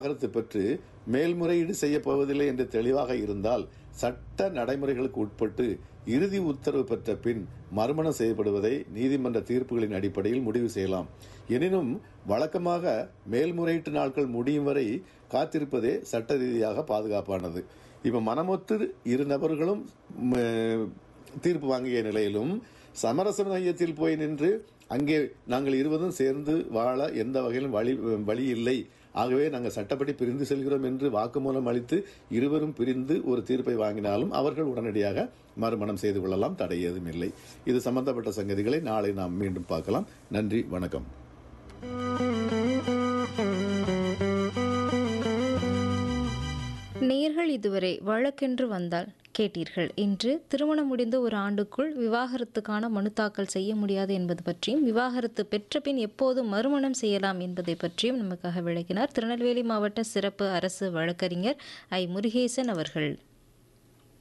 வாக்கெடுத்து பெற்று மேல்முறையீடு செய்யப் போவதில்லை என்று தெளிவாக இருந்தால் சட்ட நடைமுறைகளுக்கு உட்பட்டு இறுதி உத்தரவு பெற்ற பின் மறுமணம் செய்யப்படுவதை நீதிமன்ற தீர்ப்புகளின் அடிப்படையில் முடிவு செய்யலாம் எனினும் வழக்கமாக மேல்முறையீட்டு நாட்கள் முடியும் வரை காத்திருப்பதே சட்ட ரீதியாக பாதுகாப்பானது இப்ப மனமொத்து இரு நபர்களும் ம், தீர்ப்பு வாங்கிய நிலையிலும் சமரச மையத்தில் போய் நின்று அங்கே நாங்கள் இருவரும் சேர்ந்து வாழ எந்த வகையிலும் வழி வழி இல்லை ஆகவே நாங்கள் சட்டப்படி பிரிந்து செல்கிறோம் என்று வாக்குமூலம் அளித்து இருவரும் பிரிந்து ஒரு தீர்ப்பை வாங்கினாலும் அவர்கள் உடனடியாக மறுமணம் செய்து கொள்ளலாம் தடை ஏதும் இல்லை இது சம்பந்தப்பட்ட சங்கதிகளை நாளை நாம் மீண்டும் பார்க்கலாம் நன்றி வணக்கம் நேர்கள் இதுவரை வழக்கென்று வந்தால் கேட்டீர்கள் இன்று திருமணம் முடிந்த ஒரு ஆண்டுக்குள் விவாகரத்துக்கான மனு தாக்கல் செய்ய முடியாது என்பது பற்றியும் விவாகரத்து பெற்ற பின் எப்போது மறுமணம் செய்யலாம் என்பதை பற்றியும் நமக்காக விளக்கினார் திருநெல்வேலி மாவட்ட சிறப்பு அரசு வழக்கறிஞர் ஐ முருகேசன் அவர்கள்